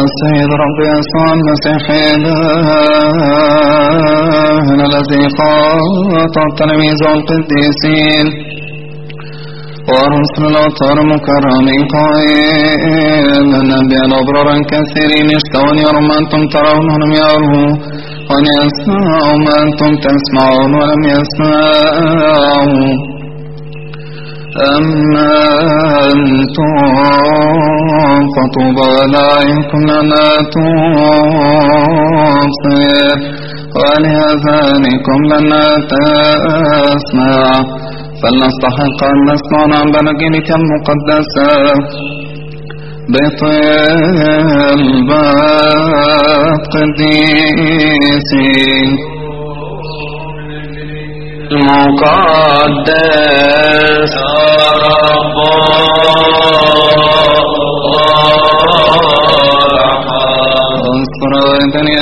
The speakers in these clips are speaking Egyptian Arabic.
السيد رب يسوع المسيح إلهنا الذي قاطع التلاميذ والقديسين ورسل الأطهار مكرمين قائلا الأنبياء الأبرار كثيرين يشتون يروا ما أنتم ترون ولم يروا وأن يسمعوا ما أنتم تسمعون ولم يسمعوا أما أنتم فطوبى ولائكم لنا تبصر ولهذانكم لنا تسمع فلنستحق أن نسمع عن بلغينك المقدسة بطلبات قديسين المقدس رب اذكر أيضا يا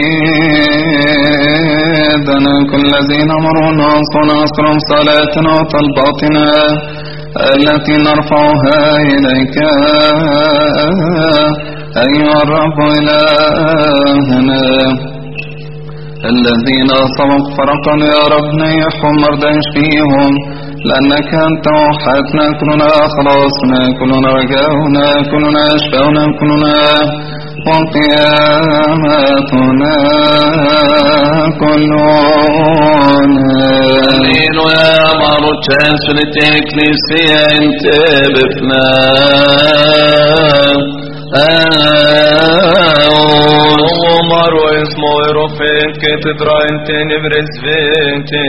سيدنا كل الذين أمروا ناصرنا أسرهم صلاتنا وطلباتنا التي نرفعها إليك أيها الرب إلهنا الذين سبق فرقنا يا رب نيحهم مرضى يشفيهم لأنك أنت وحدنا كلنا خلاصنا كلنا رجاؤنا كلنا أشفاؤنا كلنا وقيامتنا كلنا Nino ja malo često li tekli sije in tebe Omar och små rofet que dra inte nivres vete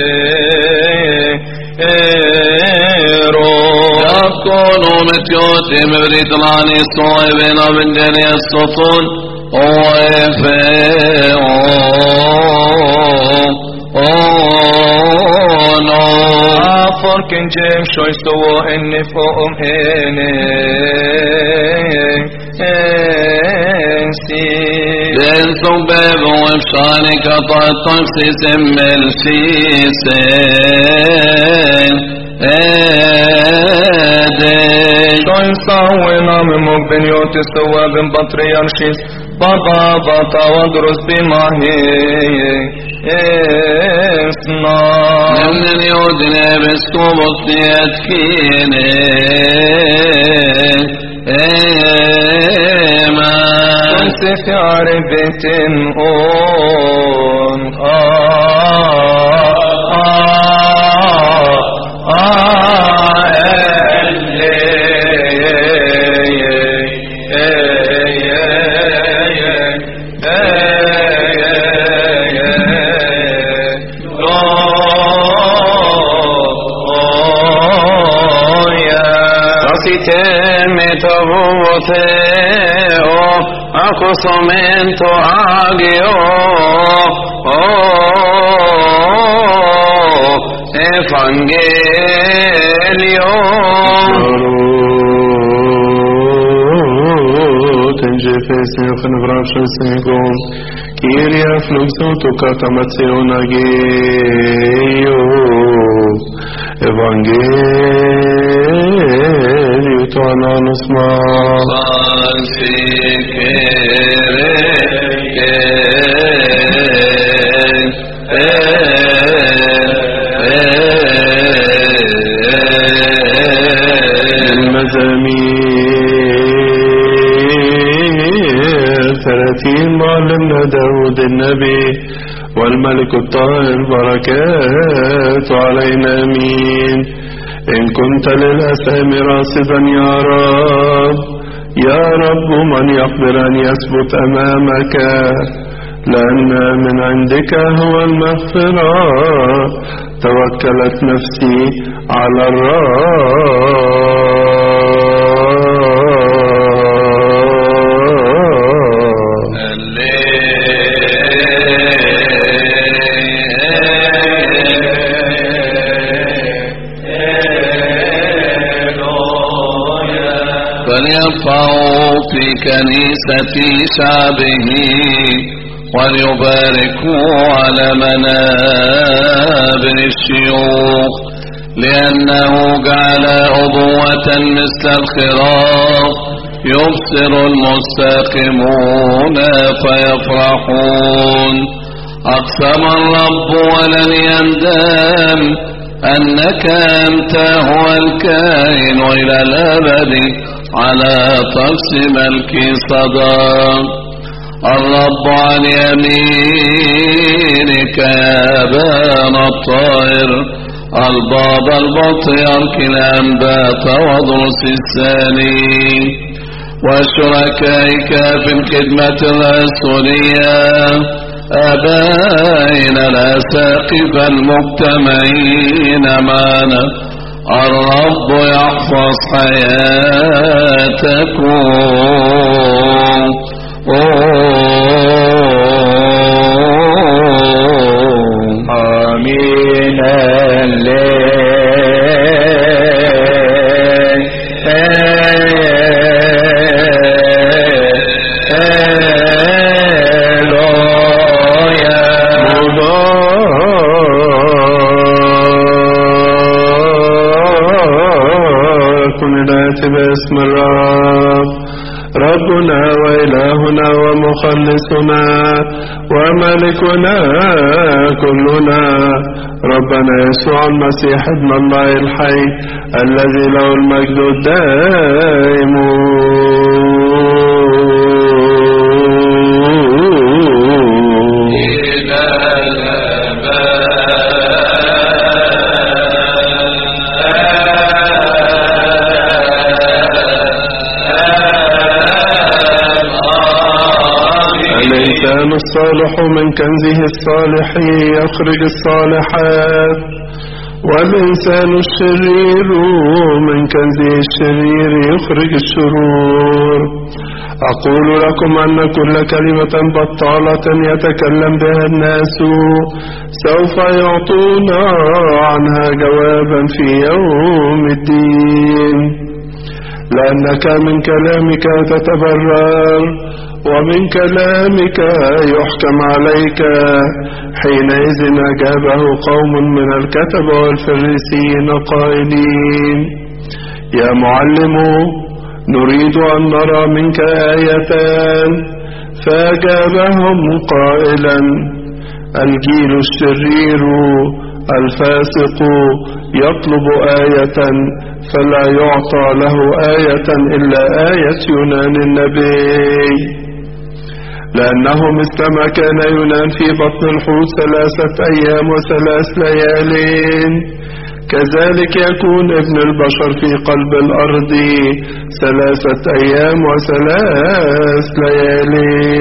ero يكونوا متيوتي مبريد العاني الصوي بين من دني السطون Forken jem shoy so en fo om ene si Den som behöver en kärlek att ha ett tagsis emelkisen Ede shoy sa wen am mok ben yot so ben patriarchis baba bata wa drus bi mahi esna Nämnen jordine bestått i ett kine Ema se fjare beten on ah ah ah elle Acostamento agio Evangelio Tenjefesi khnavrasha sinkum Kyria fluxoto katamatseon ageyo Evangelio to ananusma المزامير ثلاثين معلمنا داود النبي والملك الطاهر بركات علينا امين ان كنت للاسام راصدا يا رب يا رب من يقدر ان يثبت امامك لان من عندك هو المغفره توكلت نفسي على الرب فليرفعوا في كنيسة شعبه وليباركوا على منابر الشيوخ لأنه جعل أبوة مثل الخراف يبصر المستقيمون فيفرحون أقسم الرب ولن يندم أنك أنت هو الكائن إلى الأبد على طقس ملك صدام الرب عن يمينك يا بان الطائر الباب البطيرك الأنبات وضرس الثاني وشركائك في الخدمة الرسولية أبائنا الأساقف المجتمعين معنا الرب يحفظ حياتكم آمين مبارك نأتي باسم الرب ربنا وإلهنا ومخلصنا وملكنا كلنا ربنا يسوع المسيح ابن الله الحي الذي له المجد الدائم الإنسان الصالح من كنزه الصالح يخرج الصالحات والإنسان الشرير من كنزه الشرير يخرج الشرور أقول لكم أن كل كلمة بطالة يتكلم بها الناس سوف يعطون عنها جوابا في يوم الدين لأنك من كلامك تتبرر ومن كلامك يحكم عليك حينئذ أجابه قوم من الكتب والفريسيين قائلين يا معلم نريد أن نرى منك آيتان فأجابهم قائلا الجيل الشرير الفاسق يطلب آية فلا يعطى له آية إلا آية يونان النبي لأنه مثلما كان يونان في بطن الحوت ثلاثة أيام وثلاث ليال كذلك يكون ابن البشر في قلب الأرض ثلاثة أيام وثلاث ليال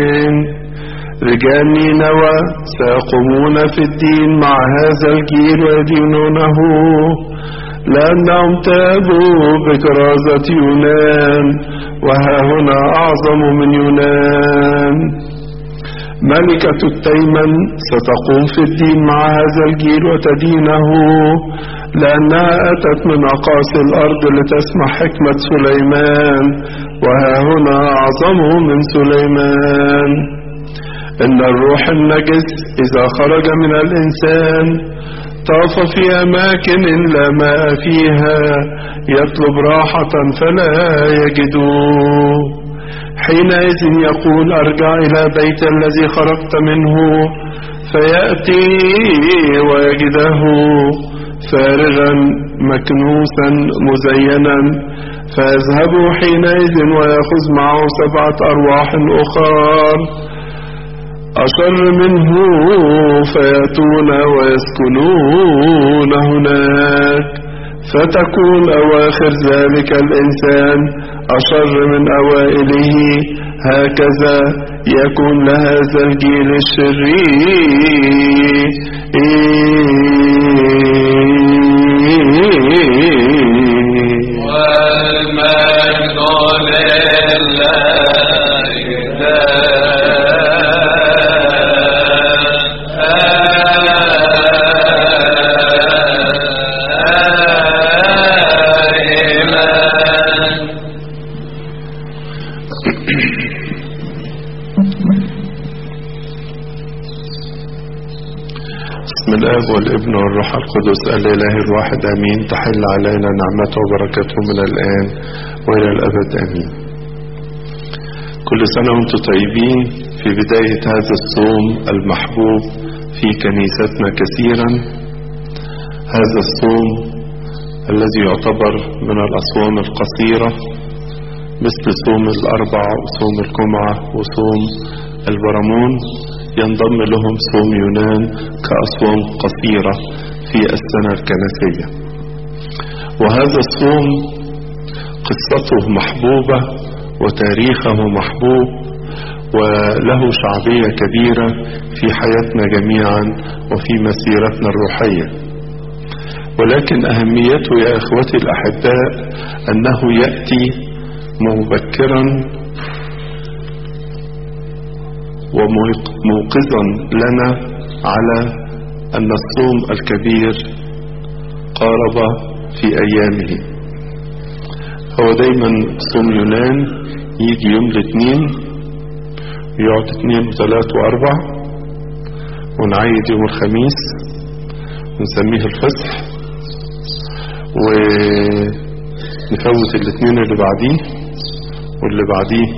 رجال نينوى سيقومون في الدين مع هذا الجيل ويدينونه لأنهم تابوا بكرازة يونان وها هنا أعظم من يونان ملكة التيمن ستقوم في الدين مع هذا الجيل وتدينه لأنها أتت من أقاصي الأرض لتسمع حكمة سليمان وها هنا أعظم من سليمان إن الروح النجس إذا خرج من الإنسان طاف في أماكن لا ماء فيها يطلب راحة فلا يجده حينئذ يقول أرجع إلى بيت الذي خرجت منه فيأتي ويجده فارغا مكنوسا مزينا فيذهب حينئذ ويأخذ معه سبعة أرواح أخر أشر منه فيأتون ويسكنون هناك فتكون أواخر ذلك الإنسان أشر من أوائله هكذا يكون لهذا الجيل الشرير والمجد لله بسم الآب والابن والروح القدس الإله الواحد آمين تحل علينا نعمته وبركته من الآن وإلى الأبد آمين كل سنة وانتم طيبين في بداية هذا الصوم المحبوب في كنيستنا كثيرا هذا الصوم الذي يعتبر من الأصوام القصيرة مثل صوم الأربع وصوم الجمعة وصوم البرمون ينضم لهم صوم يونان كأصوام قصيرة في السنة الكنسية وهذا الصوم قصته محبوبة وتاريخه محبوب وله شعبية كبيرة في حياتنا جميعا وفي مسيرتنا الروحية ولكن أهميته يا إخوتي الأحباء أنه يأتي مبكرا وموقظا لنا على أن الصوم الكبير قارب في أيامه هو دايما صوم يونان يجي يوم الاثنين ويقعد اثنين وثلاث واربع ونعيد يوم الخميس ونسميه الفصح ونفوت الاثنين اللي بعديه واللي بعديه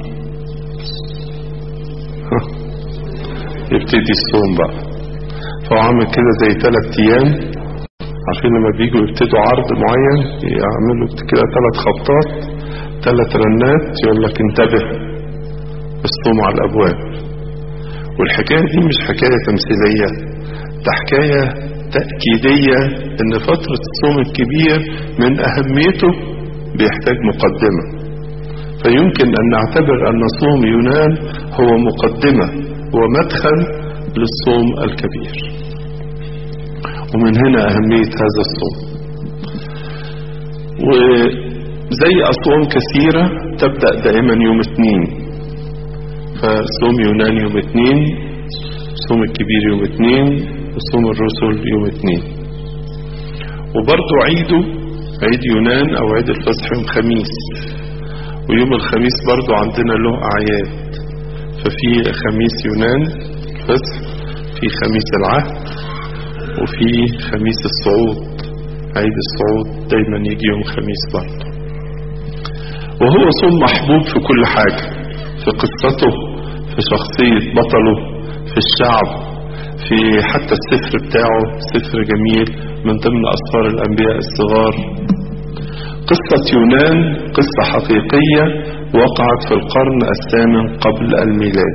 يبتدي الصوم بقى فهو عامل كده زي ثلاث ايام عارفين لما بيجوا يبتدوا عرض معين يعملوا كده ثلاث خبطات ثلاث رنات يقول لك انتبه الصوم على الابواب والحكايه دي مش حكايه تمثيليه ده حكايه تاكيديه ان فتره الصوم الكبير من اهميته بيحتاج مقدمه فيمكن ان نعتبر ان صوم يونان هو مقدمه ومدخل للصوم الكبير ومن هنا أهمية هذا الصوم وزي أصوام كثيرة تبدأ دائما يوم اثنين فصوم يونان يوم اثنين صوم الكبير يوم اثنين وصوم الرسل يوم اثنين وبرضو عيده عيد يونان أو عيد الفصح يوم خميس ويوم الخميس برضو عندنا له أعياد ففي خميس يونان الفصح في خميس العهد وفي خميس الصعود عيد الصعود دايما يجي يوم خميس برضه وهو صوم محبوب في كل حاجة في قصته في شخصية بطله في الشعب في حتى السفر بتاعه سفر جميل من ضمن أسفار الأنبياء الصغار قصة يونان قصة حقيقية وقعت في القرن الثامن قبل الميلاد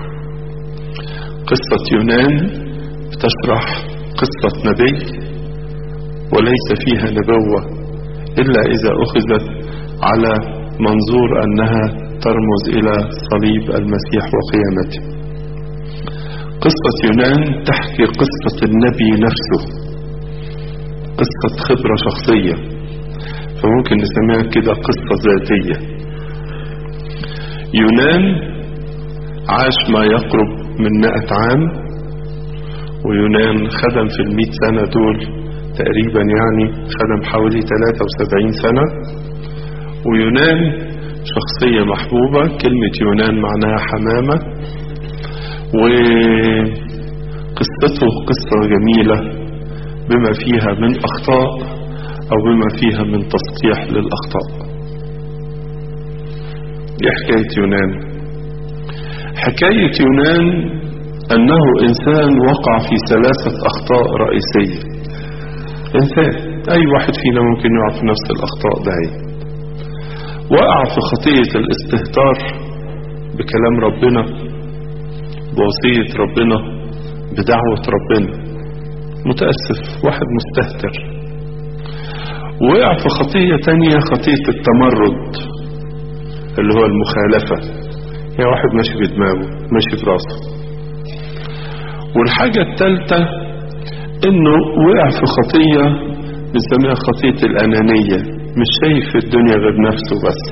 قصة يونان بتشرح قصة نبي وليس فيها نبوة إلا إذا أخذت على منظور أنها ترمز إلى صليب المسيح وقيامته قصة يونان تحكي قصة النبي نفسه قصة خبرة شخصية فممكن نسميها كده قصة ذاتية يونان عاش ما يقرب من مائة عام ويونان خدم في المئة سنة دول تقريبا يعني خدم حوالي 73 سنة ويونان شخصية محبوبة كلمة يونان معناها حمامة وقصته قصة جميلة بما فيها من أخطاء أو بما فيها من تصحيح للأخطاء دي حكاية يونان حكاية يونان أنه إنسان وقع في ثلاثة أخطاء رئيسية إنسان أي واحد فينا ممكن يقع في نفس الأخطاء ده وقع في خطية الاستهتار بكلام ربنا بوصية ربنا بدعوة ربنا متأسف واحد مستهتر وقع في خطية تانية خطية التمرد اللي هو المخالفة يا واحد ماشي بدماغه ماشي براسه والحاجة الثالثة انه وقع في خطية بنسميها خطية الانانية مش شايف في الدنيا غير نفسه بس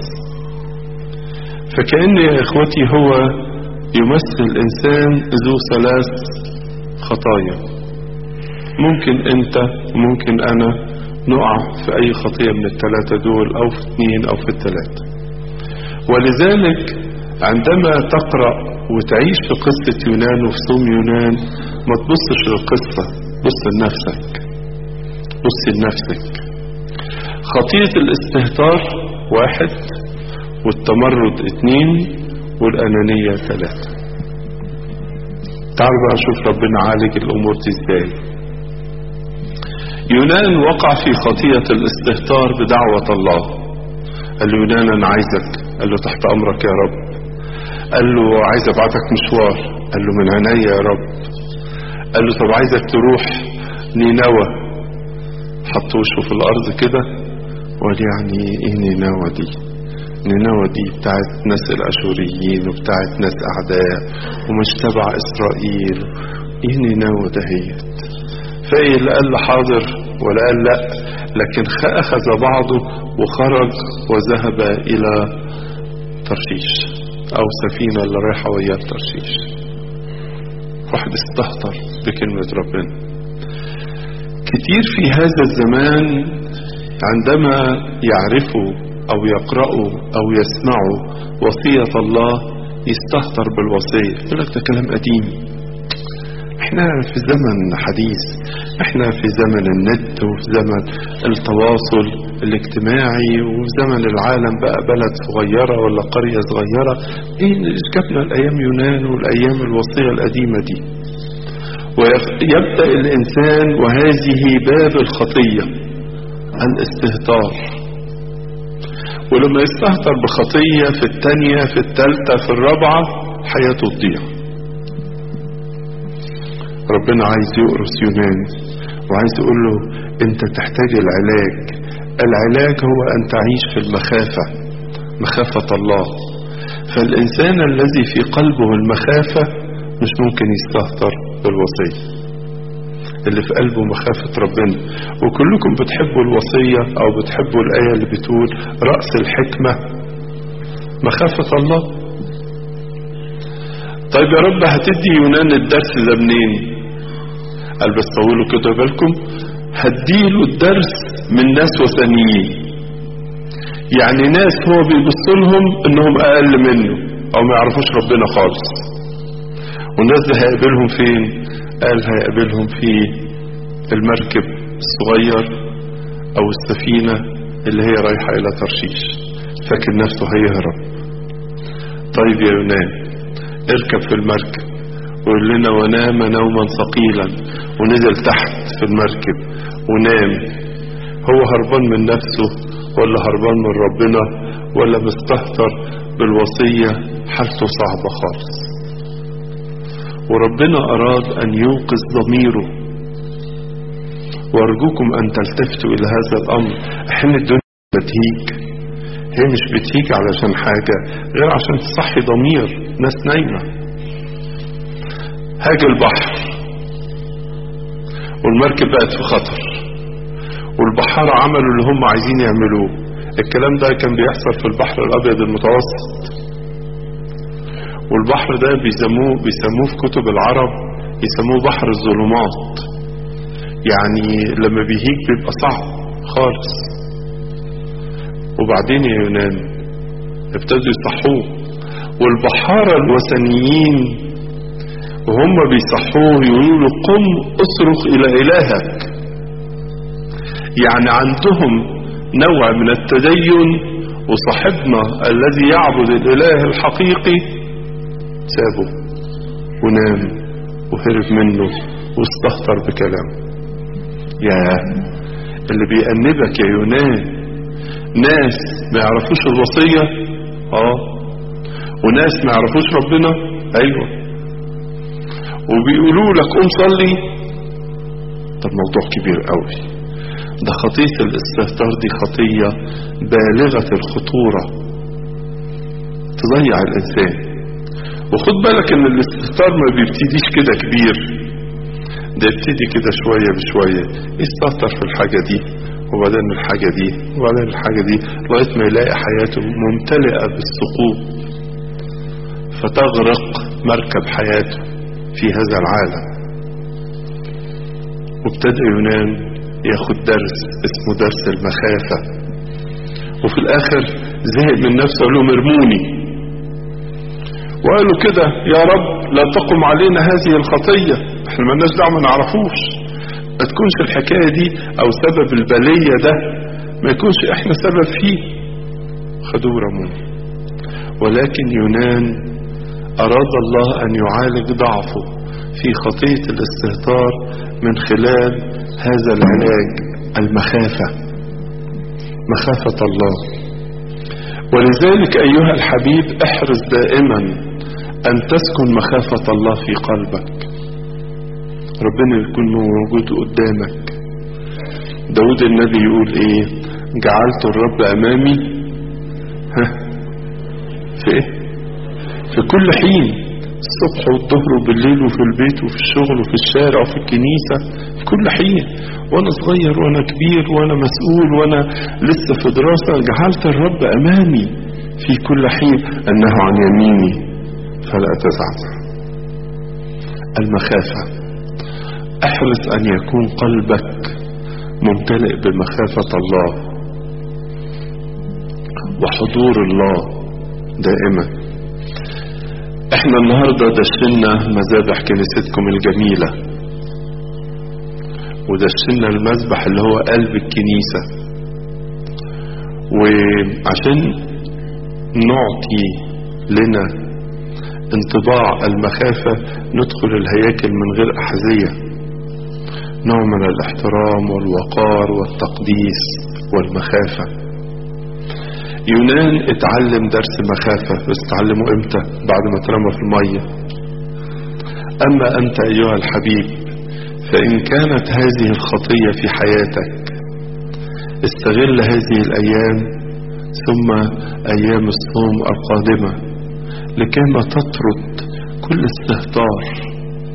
فكأن يا اخوتي هو يمثل انسان ذو ثلاث خطايا ممكن انت وممكن انا نقع في اي خطية من الثلاثة دول او في اثنين او في الثلاثة ولذلك عندما تقرأ وتعيش في قصة يونان وفي صوم يونان ما تبصش للقصة بص لنفسك بص لنفسك خطية الاستهتار واحد والتمرد اتنين والأنانية ثلاثة تعالوا بقى نشوف ربنا عالج الأمور دي ازاي يونان وقع في خطية الاستهتار بدعوة الله قال له يونان أنا عايزك قال له تحت أمرك يا رب قال له عايز أبعتك مشوار قال له من عينيا يا رب قال له طب عايزك تروح نينوى حط وشه في الأرض كده وقال يعني إيه نينوى دي نينوى دي بتاعت ناس الأشوريين وبتاعت ناس أعداء ومش تبع إسرائيل إيه نينوى دهيت فايه اللي قال له حاضر ولا قال لا لكن أخذ بعضه وخرج وذهب إلى ترشيش أو سفينة اللي رايحة وياه ترشيش واحد استهتر بكلمة ربنا كتير في هذا الزمان عندما يعرفوا أو يقرأوا أو يسمعوا وصية الله يستهتر بالوصية يقول لك ده كلام قديم احنا في زمن حديث احنا في زمن النت وفي زمن التواصل الاجتماعي وفي زمن العالم بقى بلد صغيرة ولا قرية صغيرة ايه اللي جابنا الايام يونان والايام الوصية القديمة دي ويبدأ الانسان وهذه باب الخطية الاستهتار ولما يستهتر بخطية في التانية في التالتة في الرابعة حياته تضيع ربنا عايز يقرص يونان وعايز يقول له انت تحتاج العلاج العلاج هو ان تعيش في المخافة مخافة الله فالانسان الذي في قلبه المخافة مش ممكن يستهتر بالوصية اللي في قلبه مخافة ربنا وكلكم بتحبوا الوصية او بتحبوا الآية اللي بتقول رأس الحكمة مخافة الله طيب يا رب هتدي يونان الدرس ده منين قال بس طولوا كده بالكم هديله الدرس من ناس وثنيين يعني ناس هو بيبص لهم انهم اقل منه او ما يعرفوش ربنا خالص والناس دي هيقابلهم فين قال هيقابلهم في المركب الصغير او السفينة اللي هي رايحة الى ترشيش فاكر نفسه هيهرب طيب يا يونان اركب في المركب ويقول لنا ونام نوما ثقيلا ونزل تحت في المركب ونام هو هربان من نفسه ولا هربان من ربنا ولا مستهتر بالوصية حالته صعبة خالص وربنا أراد أن يوقظ ضميره وأرجوكم أن تلتفتوا إلى هذا الأمر أحيانا الدنيا بتهيج هي مش بتهيج علشان حاجة غير عشان تصحي ضمير ناس نايمة هاج البحر والمركب بقت في خطر والبحارة عملوا اللي هم عايزين يعملوه الكلام ده كان بيحصل في البحر الأبيض المتوسط والبحر ده بيسموه بيسموه في كتب العرب يسموه بحر الظلمات يعني لما بيهيج بيبقى صعب خالص وبعدين يا يونان ابتدوا يصحوه والبحارة الوثنيين وهم بيصحوه يقولوا له قم اصرخ الى الهك يعني عندهم نوع من التدين وصاحبنا الذي يعبد الاله الحقيقي سابه ونام وهرب منه واستهتر بكلامه يا اللي بيأنبك يا يونان ناس ما يعرفوش الوصية اه وناس ما يعرفوش ربنا ايوه وبيقولوا لك قوم صلي طب موضوع كبير قوي ده خطية الاستهتار دي خطية بالغة الخطورة تضيع الانسان وخد بالك ان الاستهتار ما بيبتديش كده كبير ده يبتدي كده شوية بشوية يستهتر في الحاجة دي وبعدين الحاجة دي وبعدين الحاجة دي لغاية ما يلاقي حياته ممتلئة بالسقوط فتغرق مركب حياته في هذا العالم وابتدأ يونان ياخد درس اسمه درس المخافة وفي الاخر زهق من نفسه قال لهم ارموني وقالوا كده يا رب لا تقم علينا هذه الخطية احنا مالناش دعوة ما نعرفوش ما تكونش الحكاية دي او سبب البلية ده ما يكونش احنا سبب فيه خدوه رموني ولكن يونان أراد الله أن يعالج ضعفه في خطية الاستهتار من خلال هذا العلاج المخافة مخافة الله ولذلك أيها الحبيب احرص دائما أن تسكن مخافة الله في قلبك ربنا يكون موجود قدامك داود النبي يقول ايه جعلت الرب امامي ها في ايه في كل حين الصبح والظهر وبالليل وفي البيت وفي الشغل وفي الشارع وفي الكنيسة في كل حين وانا صغير وانا كبير وانا مسؤول وانا لسه في دراسة جعلت الرب امامي في كل حين انه عن يميني فلا تزعزع المخافة احرص ان يكون قلبك ممتلئ بمخافة الله وحضور الله دائما احنا النهاردة دشنا مذابح كنيستكم الجميلة ودشنا المذبح اللي هو قلب الكنيسة وعشان نعطي لنا انطباع المخافة ندخل الهياكل من غير أحذية نوع من الاحترام والوقار والتقديس والمخافة يونان اتعلم درس مخافة بس اتعلمه امتى بعد ما اترمى في المية اما انت ايها الحبيب فان كانت هذه الخطية في حياتك استغل هذه الايام ثم ايام الصوم القادمة لكيما تطرد كل استهتار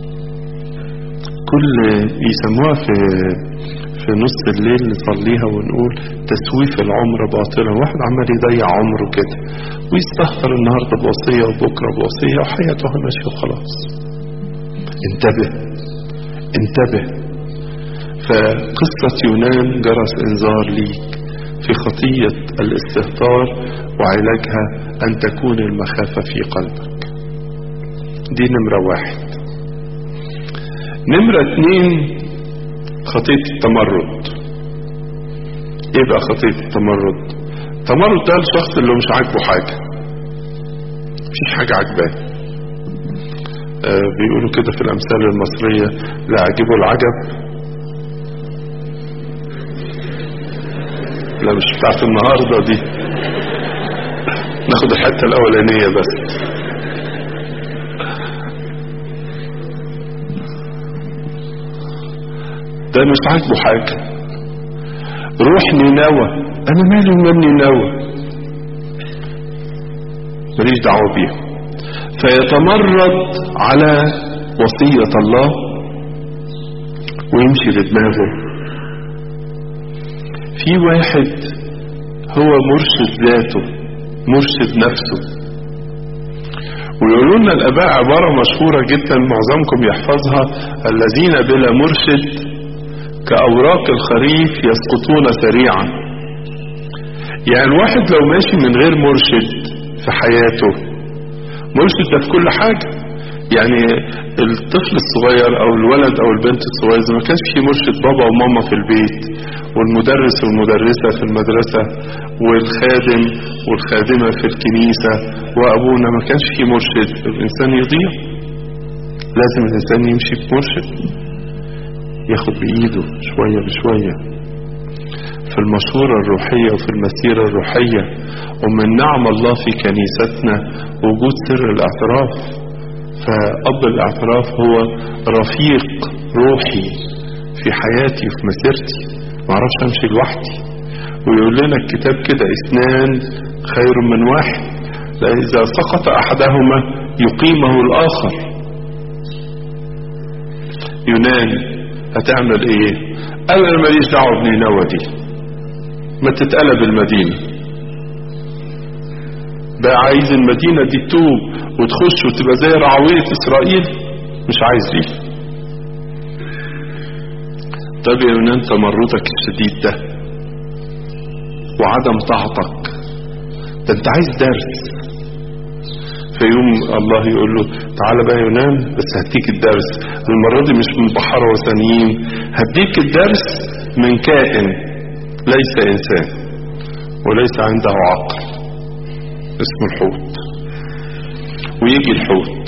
كل يسموها في في نص الليل نصليها ونقول تسويف العمر باطلا واحد عمال يضيع عمره كده ويستهتر النهارده بوصيه وبكره بوصيه وحياته ماشيه وخلاص انتبه انتبه فقصة يونان جرس انذار ليك في خطية الاستهتار وعلاجها ان تكون المخافة في قلبك دي نمرة واحد نمرة اتنين خطية التمرد ايه بقى خطية التمرد التمرد ده الشخص اللي مش عاجبه حاجة مفيش حاجة عاجباه آه بيقولوا كده في الامثال المصرية لا عجبه العجب لا مش بتاعت النهاردة دي ناخد الحتة الاولانية بس ده مش عاجبه حاجة روح نينوى انا مالي ومال نينوى ماليش دعوة بيها فيتمرد على وصية الله ويمشي بدماغه في واحد هو مرشد ذاته مرشد نفسه ويقولوا لنا الاباء عبارة مشهورة جدا معظمكم يحفظها الذين بلا مرشد كأوراق الخريف يسقطون سريعا يعني الواحد لو ماشي من غير مرشد في حياته مرشد ده في كل حاجة يعني الطفل الصغير او الولد او البنت الصغير اذا ما كانش في مرشد بابا وماما في البيت والمدرس والمدرسة في المدرسة والخادم والخادمة في الكنيسة وابونا ما كانش في مرشد الانسان يضيع لازم الانسان يمشي بمرشد ياخد بإيده شوية بشوية في المشورة الروحية وفي المسيرة الروحية ومن نعم الله في كنيستنا وجود سر الاعتراف فأب الاعتراف هو رفيق روحي في حياتي وفي مسيرتي معرفش امشي لوحدي ويقول لنا الكتاب كده اثنان خير من واحد إذا سقط أحدهما يقيمه الآخر يونان هتعمل ايه قال انا ماليش دعوه بنينوى دي ما تتقلب المدينه بقى عايز المدينه دي تتوب وتخش وتبقى زي رعويه اسرائيل مش عايز دي طب يا يونان تمردك الشديد ده وعدم طاعتك ده انت عايز درس فيوم الله يقول له تعالى بقى يونان بس هديك الدرس المرة دي مش من بحارة وثنيين هديك الدرس من كائن ليس إنسان وليس عنده عقل اسمه الحوت ويجي الحوت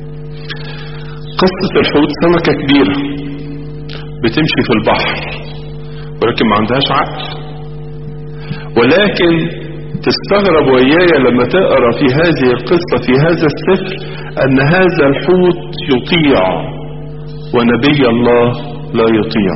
قصة الحوت سمكة كبيرة بتمشي في البحر ولكن ما عندهاش عقل ولكن تستغرب وياي لما تقرا في هذه القصة في هذا السفر أن هذا الحوت يطيع ونبي الله لا يطيع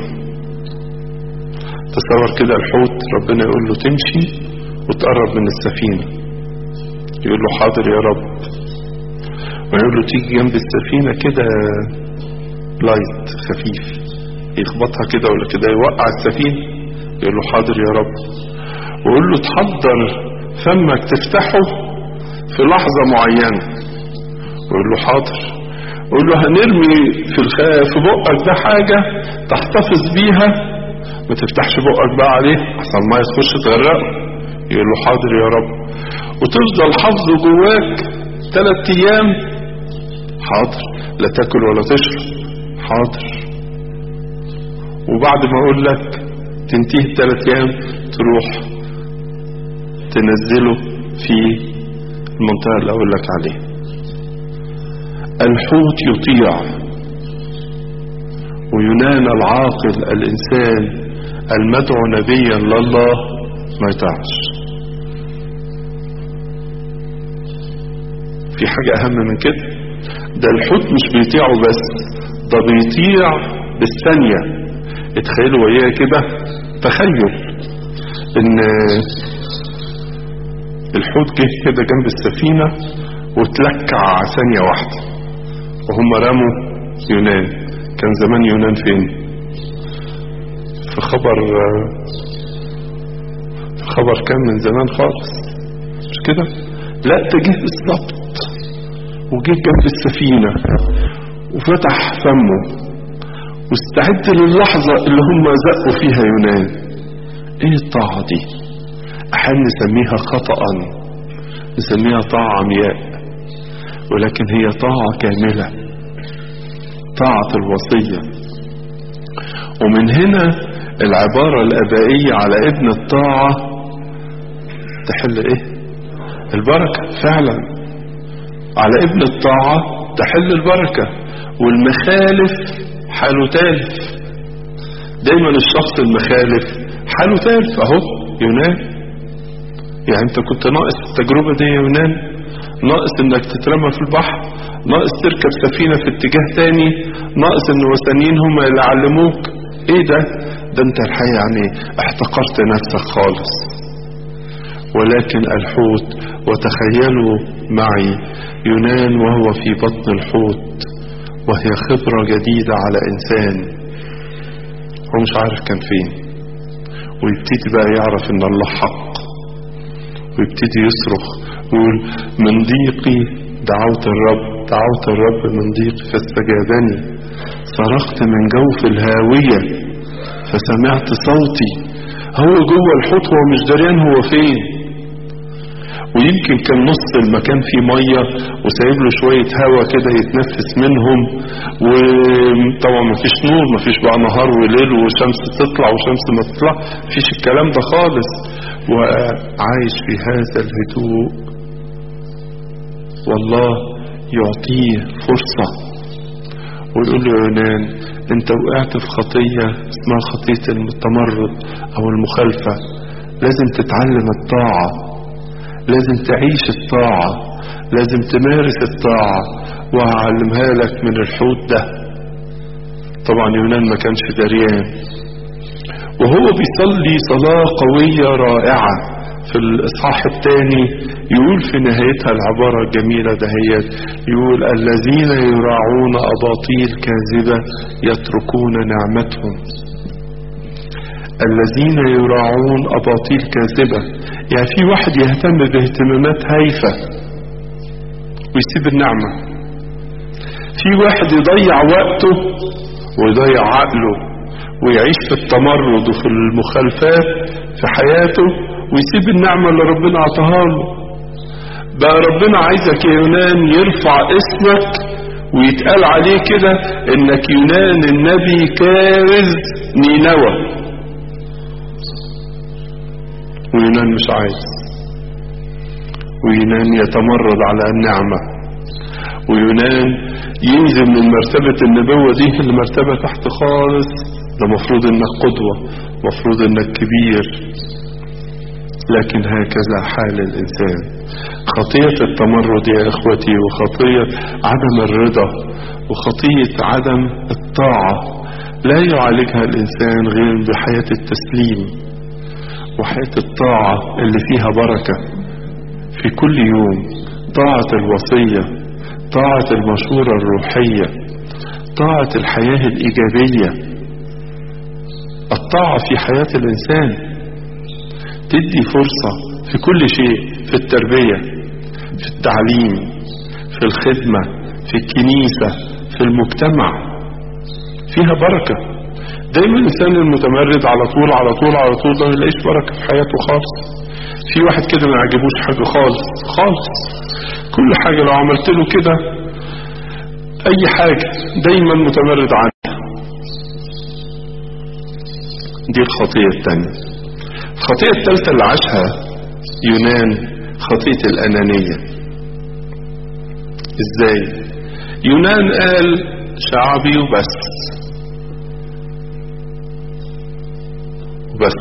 تصور كده الحوت ربنا يقول له تمشي وتقرب من السفينة يقول له حاضر يا رب ويقول له تيجي جنب السفينة كده لايت خفيف يخبطها كده ولا كده يوقع السفينة يقول له حاضر يا رب ويقول له تحضر فمك تفتحه في لحظة معينة ويقول له حاضر ويقول له هنرمي في الخ... في بقك ده حاجة تحتفظ بيها ما تفتحش بقك بقى عليه احسن ما يخش تغرقه يقول له حاضر يا رب وتفضل حافظه جواك ثلاث ايام حاضر لا تاكل ولا تشرب حاضر وبعد ما اقول لك تنتهي الثلاث ايام تروح تنزله في المنطقة اللي اقول لك عليها الحوت يطيع وينان العاقل الانسان المدعو نبيا لله ما يطيعش في حاجة اهم من كده ده الحوت مش بيطيعه بس ده بيطيع بالثانية اتخيلوا وياه كده تخيل ان الحوت جه كده جنب السفينة وتلكع ثانية واحدة وهم رموا يونان كان زمان يونان فين في خبر في خبر كان من زمان خالص مش كده لا ده جه بالظبط وجه جنب السفينة وفتح فمه واستعد للحظة اللي هم زقوا فيها يونان ايه الطاعة دي احيانا نسميها خطأ نسميها طاعة عمياء ولكن هي طاعة كاملة طاعة الوصية ومن هنا العبارة الأبائية على ابن الطاعة تحل ايه البركة فعلا على ابن الطاعة تحل البركة والمخالف حاله تالف دايما الشخص المخالف حاله تالف اهو يونان يعني انت كنت ناقص التجربة دي يا يونان ناقص انك تترمى في البحر ناقص تركب سفينة في اتجاه تاني ناقص ان الوثنيين هم اللي علموك ايه ده ده انت الحقيقة يعني احتقرت نفسك خالص ولكن الحوت وتخيلوا معي يونان وهو في بطن الحوت وهي خبرة جديدة على انسان هو مش عارف كان فين ويبتدي بقى يعرف ان الله حق ويبتدي يصرخ ويقول من ضيقي دعوت الرب دعوت الرب من ضيقي فاستجابني صرخت من جوف الهاوية فسمعت صوتي هو جوه الحوت هو مش دريان هو فين ويمكن كان نص المكان فيه مية وسايب له شوية هوا كده يتنفس منهم وطبعا مفيش نور مفيش بقى نهار وليل وشمس تطلع وشمس ما تطلع مفيش الكلام ده خالص وعايش في هذا الهدوء والله يعطيه فرصة ويقول له يونان انت وقعت في خطية اسمها خطية التمرد او المخالفة لازم تتعلم الطاعة لازم تعيش الطاعة لازم تمارس الطاعة وهعلمها لك من الحوت ده طبعا يونان ما كانش دريان وهو بيصلي صلاة قوية رائعة في الإصحاح الثاني يقول في نهايتها العبارة الجميلة دهيت يقول الذين يراعون أباطيل كاذبة يتركون نعمتهم الذين يراعون أباطيل كاذبة يعني في واحد يهتم باهتمامات هايفة ويسيب النعمة في واحد يضيع وقته ويضيع عقله ويعيش في التمرد وفي المخالفات في حياته ويسيب النعمة اللي ربنا عطاها له بقى ربنا عايزك يا يونان يرفع اسمك ويتقال عليه كده انك يونان النبي كارز نينوى ويونان مش عايز ويونان يتمرد على النعمة ويونان ينزل من مرتبة النبوة دي لمرتبة تحت خالص ده مفروض انك قدوة مفروض انك كبير لكن هكذا حال الانسان خطية التمرد يا اخوتي وخطية عدم الرضا وخطية عدم الطاعة لا يعالجها الانسان غير بحياة التسليم وحياة الطاعة اللي فيها بركة في كل يوم طاعة الوصية طاعة المشورة الروحية طاعة الحياة الإيجابية الطاعة في حياة الإنسان تدي فرصة في كل شيء في التربية في التعليم في الخدمة في الكنيسة في المجتمع فيها بركة دايما الإنسان المتمرد على طول على طول على طول ده ما يلاقيش بركة في حياته خالص في واحد كده ما يعجبوش حاجة خالص خالص كل حاجة لو عملت له كده أي حاجة دايما متمرد عنها دي الخطية الثانية الخطية الثالثة اللي عاشها يونان خطية الأنانية ازاي يونان قال شعبي وبس وبس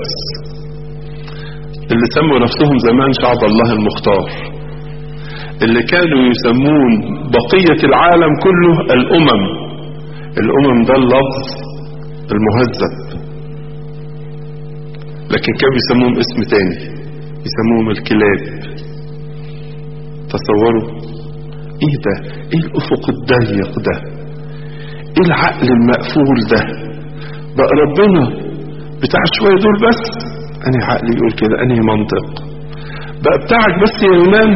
اللي سموا نفسهم زمان شعب الله المختار اللي كانوا يسمون بقية العالم كله الأمم الأمم ده اللفظ المهذب لكن كانوا يسموهم اسم تاني يسموهم الكلاب تصوروا ايه ده ايه الافق الضيق ده ايه العقل المقفول ده بقى ربنا بتاع شوية دول بس انهي عقل يقول كده انهي منطق بقى بتاعك بس يا يونان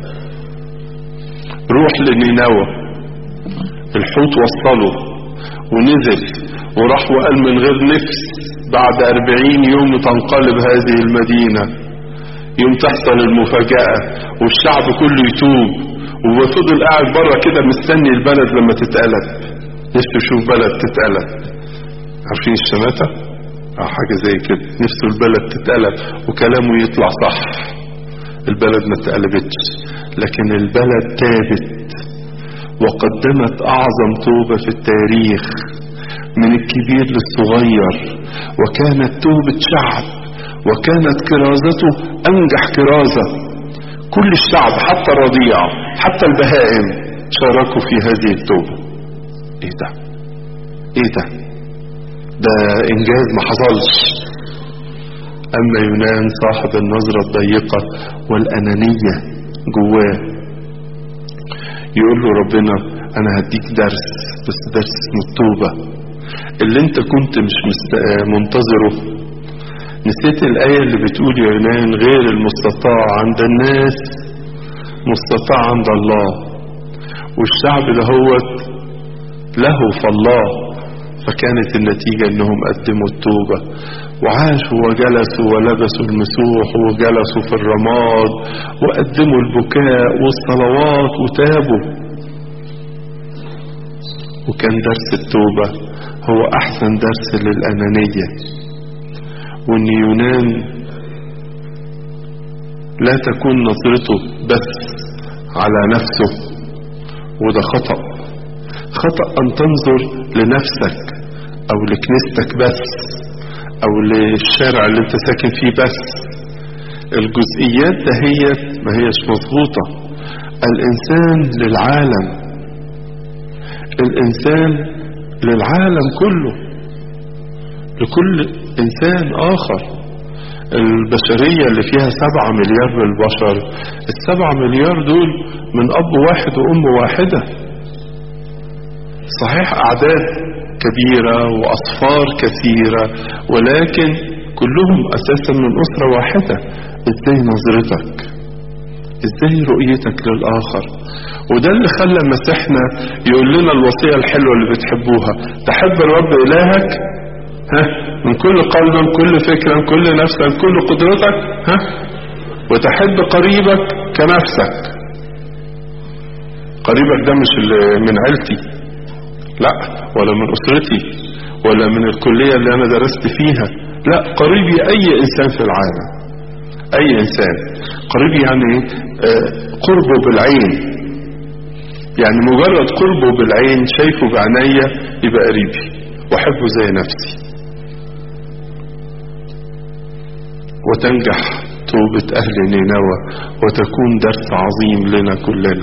روح لنينوى الحوت وصله ونزل وراح وقال من غير نفس بعد أربعين يوم تنقلب هذه المدينة يوم تحصل المفاجأة والشعب كله يتوب وفضل قاعد بره كده مستني البلد لما تتقلب نفسه يشوف بلد تتقلب عارفين الشماتة اه حاجة زي كده نفسه البلد تتقلب وكلامه يطلع صح البلد ما اتقلبتش لكن البلد تابت وقدمت اعظم توبة في التاريخ من الكبير للصغير وكانت توبة شعب وكانت كرازته انجح كرازة كل الشعب حتى الرضيع حتى البهائم شاركوا في هذه التوبة ايه ده ايه ده ده انجاز ما حصلش اما يونان صاحب النظرة الضيقة والانانية جواه يقول له ربنا انا هديك درس بس درس اسمه التوبة اللي انت كنت مش مست... منتظره نسيت الآية اللي بتقول يا يونان غير المستطاع عند الناس مستطاع عند الله والشعب دهوت له فالله فكانت النتيجة انهم قدموا التوبة وعاشوا وجلسوا ولبسوا المسوح وجلسوا في الرماد وقدموا البكاء والصلوات وتابوا وكان درس التوبة هو احسن درس للانانية وان يونان لا تكون نظرته بس على نفسه وده خطأ خطأ ان تنظر لنفسك او لكنيستك بس او للشارع اللي انت ساكن فيه بس الجزئيات دهيت ما هيش مظبوطة الانسان للعالم الانسان للعالم كله لكل انسان اخر البشرية اللي فيها سبعة مليار من البشر السبعة مليار دول من اب واحد وام واحدة صحيح اعداد كبيرة واصفار كثيرة ولكن كلهم اساسا من اسرة واحدة ازاي نظرتك ازاي رؤيتك للاخر وده اللي خلى مسيحنا يقول لنا الوصية الحلوة اللي بتحبوها تحب الرب إلهك ها من كل قلب من كل فكرة من كل نفس من كل قدرتك ها وتحب قريبك كنفسك قريبك ده مش اللي من عيلتي لا ولا من أسرتي ولا من الكلية اللي أنا درست فيها لا قريبي أي إنسان في العالم أي إنسان قريبي يعني قربه بالعين يعني مجرد قربه بالعين شايفه بعينيا يبقى قريبي واحبه زي نفسي وتنجح توبة أهل نينوى وتكون درس عظيم لنا كلنا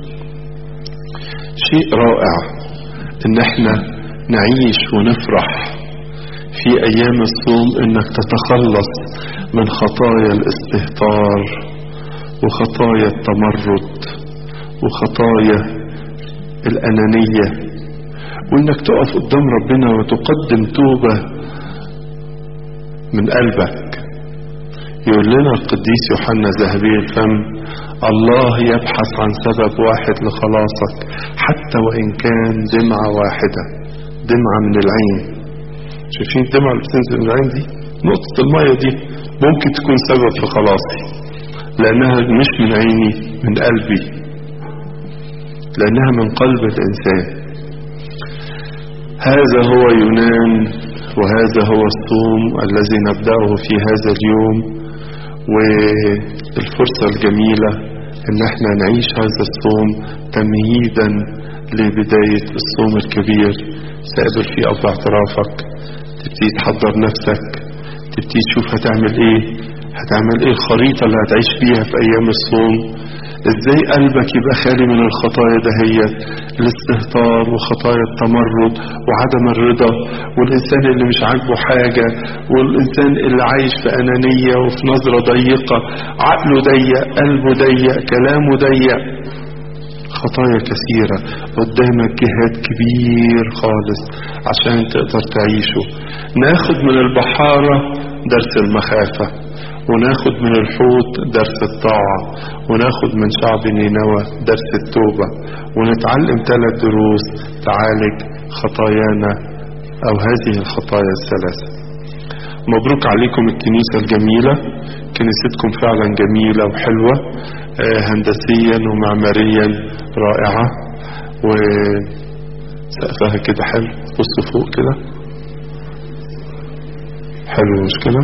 شيء رائع ان احنا نعيش ونفرح في ايام الصوم انك تتخلص من خطايا الاستهتار وخطايا التمرد وخطايا الانانية وانك تقف قدام ربنا وتقدم توبة من قلبك يقول لنا القديس يوحنا ذهبي الفم الله يبحث عن سبب واحد لخلاصك حتى وإن كان دمعة واحدة دمعة من العين شايفين الدمعة اللي بتنزل من العين دي نقطة المية دي ممكن تكون سبب في خلاصي لأنها مش من عيني من قلبي لأنها من قلب الإنسان هذا هو يونان وهذا هو الصوم الذي نبدأه في هذا اليوم والفرصة الجميلة ان احنا نعيش هذا الصوم تمهيدا لبداية الصوم الكبير سأقبل فيه أب اعترافك تبتدي تحضر نفسك تبتدي تشوف هتعمل ايه هتعمل ايه الخريطة اللي هتعيش فيها في ايام الصوم ازاي قلبك يبقى خالي من الخطايا دهيت الاستهتار وخطايا التمرد وعدم الرضا والانسان اللي مش عاجبه حاجة والانسان اللي عايش في انانية وفي نظرة ضيقة عقله ضيق قلبه ضيق كلامه ضيق خطايا كثيرة قدامك جهاد كبير خالص عشان تقدر تعيشه ناخد من البحارة درس المخافة وناخد من الحوت درس الطاعة وناخد من شعب نينوى درس التوبة ونتعلم ثلاث دروس تعالج خطايانا أو هذه الخطايا الثلاثة مبروك عليكم الكنيسة الجميلة كنيستكم فعلا جميلة وحلوة آه، هندسيا ومعماريا رائعة وسقفها كده حلو بصوا فوق كده حلو مش كده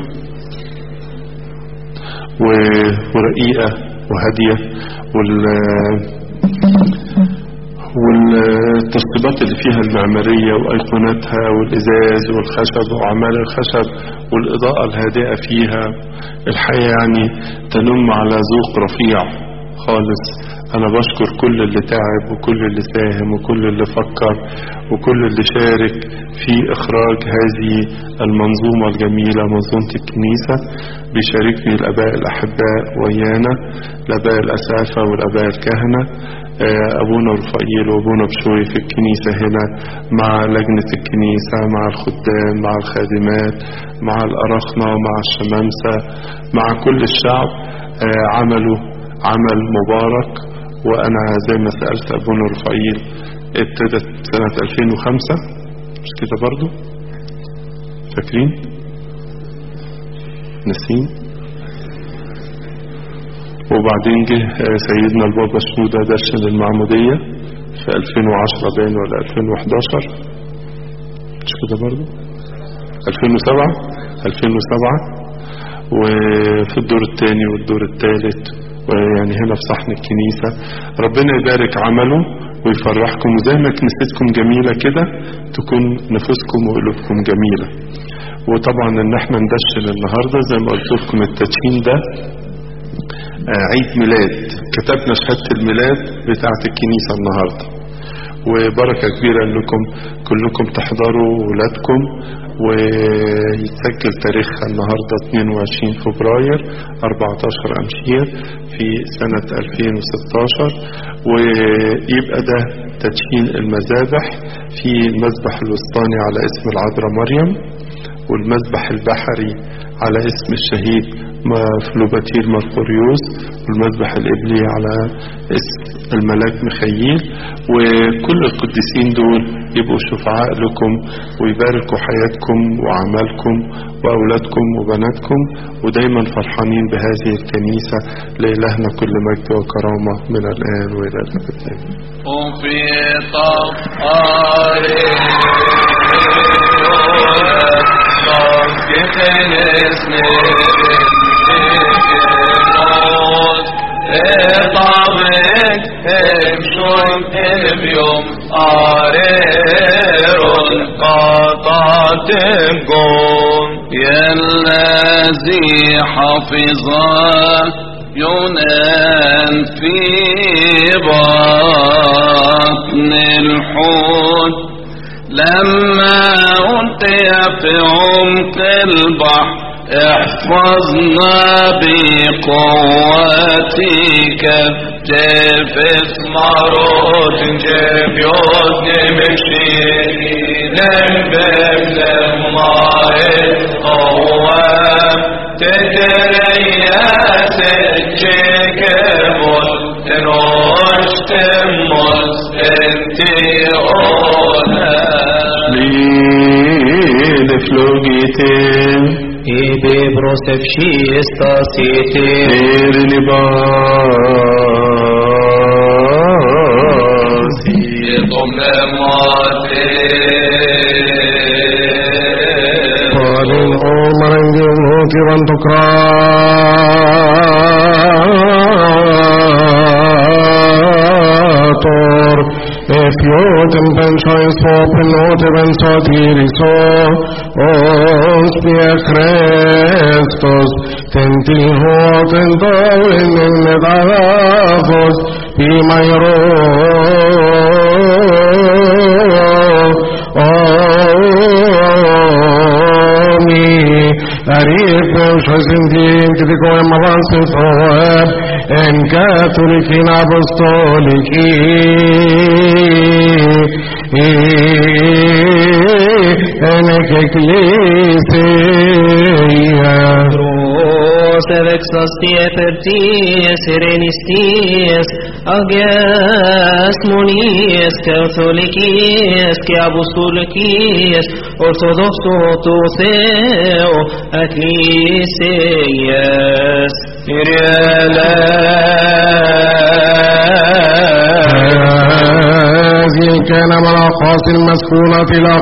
و- ورقيقة وهادية وال والترتيبات اللي فيها المعمارية وأيقوناتها والإزاز والخشب وأعمال الخشب والإضاءة الهادئة فيها الحقيقة يعني تنم على ذوق رفيع خالص أنا بشكر كل اللي تعب وكل اللي ساهم وكل اللي فكر وكل اللي شارك في إخراج هذه المنظومة الجميلة منظومة الكنيسة بيشاركني الآباء الأحباء ويانا الآباء الأسافة والآباء الكهنة آه، أبونا رفائيل وأبونا بشوي في الكنيسة هنا مع لجنة الكنيسة مع الخدام مع الخادمات مع الأرخنة مع الشمامسة مع كل الشعب آه، عملوا عمل مبارك وأنا زي ما سألت أبونا رفائيل ابتدت سنة 2005 مش كده برضو فاكرين نسين وبعدين جه آه، سيدنا البابا شنودة درشن المعمودية في 2010 باين ولا 2011 مش كده برضو 2007 2007 وفي الدور الثاني والدور الثالث ويعني هنا في صحن الكنيسة ربنا يبارك عمله ويفرحكم وزي ما كنيستكم جميلة كده تكون نفوسكم وقلوبكم جميلة وطبعا ان احنا ندشن النهاردة زي ما قلت لكم التدشين ده آه، عيد ميلاد كتبنا شهادة الميلاد بتاعة الكنيسة النهاردة وبركة كبيرة انكم كلكم تحضروا ولادكم ويتسجل تاريخها النهاردة 22 فبراير 14 أمشير في سنة 2016 ويبقى ده تدشين المذابح في المذبح الوسطاني على اسم العذراء مريم والمذبح البحري على اسم الشهيد فلوباتير مرقوريوس والمذبح الإبلي على اسم الملاك مخيل وكل القديسين دول يبقوا شفعاء لكم ويباركوا حياتكم وعملكم وأولادكم وبناتكم ودايما فرحانين بهذه الكنيسة لإلهنا كل مجد وكرامة من الآن وإلى الأبد آمين وفي طفاري طابق امشون بيوم آريرون قطعتم قوم يا الذي حفظ يونان في بطن الحوت لما ألقي في عمق البحر احفظنا بقوتك جفت مرات جبيوت نمشيين ببلم ماهد قوام تترياس الجكبول تنوش تموز انتي اونا ليل فلوجيتين Ibe brosef shista sete غير لباسي يطم ماتي قالوا عمر موكرا تكراتور Efioten pensioin sopen noteven sotiriso Os pie Christos Tentil hoten doin en medagos Pimairo Omi Arif Shosintin Kitiko Emavansi Soeb En Catholic Apostolic En Ecclesia Brosef exastie perties Serenisties Agias Monies Catholicies Que Apostolicies Ortodoxo to Theo Ecclesias هذه كان من الأقاصي المسكونة إلى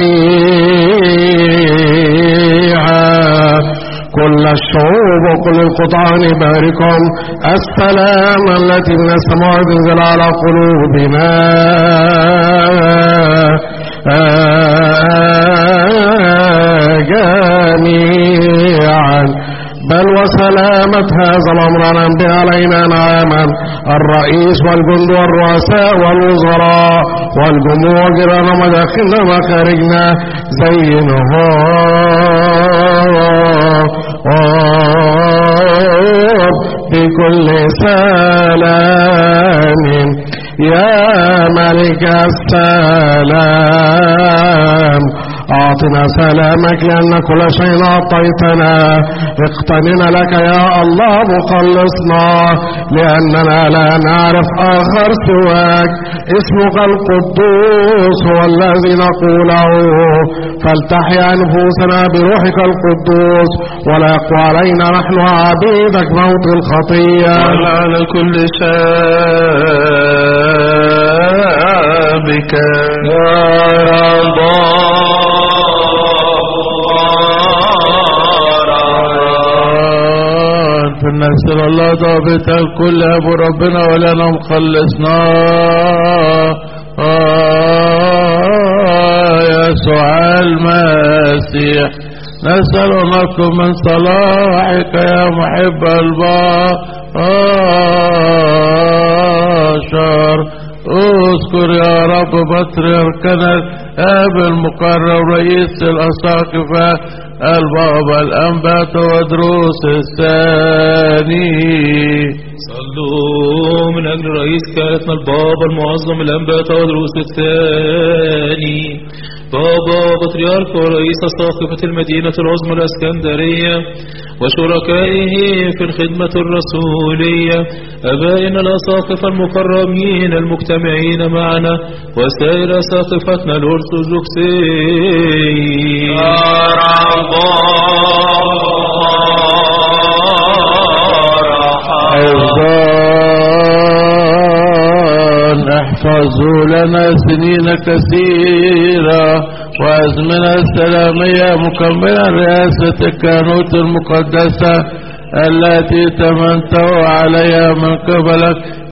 قصيعة كل الشعوب وكل القطعان باركهم السلام التي من السماء تنزل على قلوبنا جميعا بل وسلامة هذا الأمر ننبه علينا نعاما الرئيس والجند والرؤساء والوزراء والجموع جيران مداخلنا وخارجنا زينه بكل سلام يا ملك السلام أعطنا سلامك لأن كل شيء أعطيتنا اقتننا لك يا الله مخلصنا لأننا لا نعرف آخر سواك اسمك القدوس هو الذي نقوله فلتحيا نفوسنا بروحك القدوس ولا يقوى علينا نحن عبيدك موت الخطية على كل شابك في النفس الله ضابطها كل ابو ربنا ولنا مخلصنا آه يسوع المسيح نسأل لكم من صلاحك يا محب البشر اذكر يا رب بطريركنا الاب المقرب رئيس الاساقفه البابا الانبات ودروس الثاني صلوا من أجل رئيس كهنة البابا المعظم الأنبات ودروس الثاني بابا بطريرك ورئيس ساقفة المدينة العظمى الأسكندرية وشركائه في الخدمة الرسولية أبائنا الأساقفة المكرمين المجتمعين معنا وسائر أساقفتنا الأرثوذكسية حفظان احفظوا لنا سنين كثيرة وأزمنة سلامية مكملة رئاسة الكهنوت المقدسة التي تمنتوا عليها من قبلك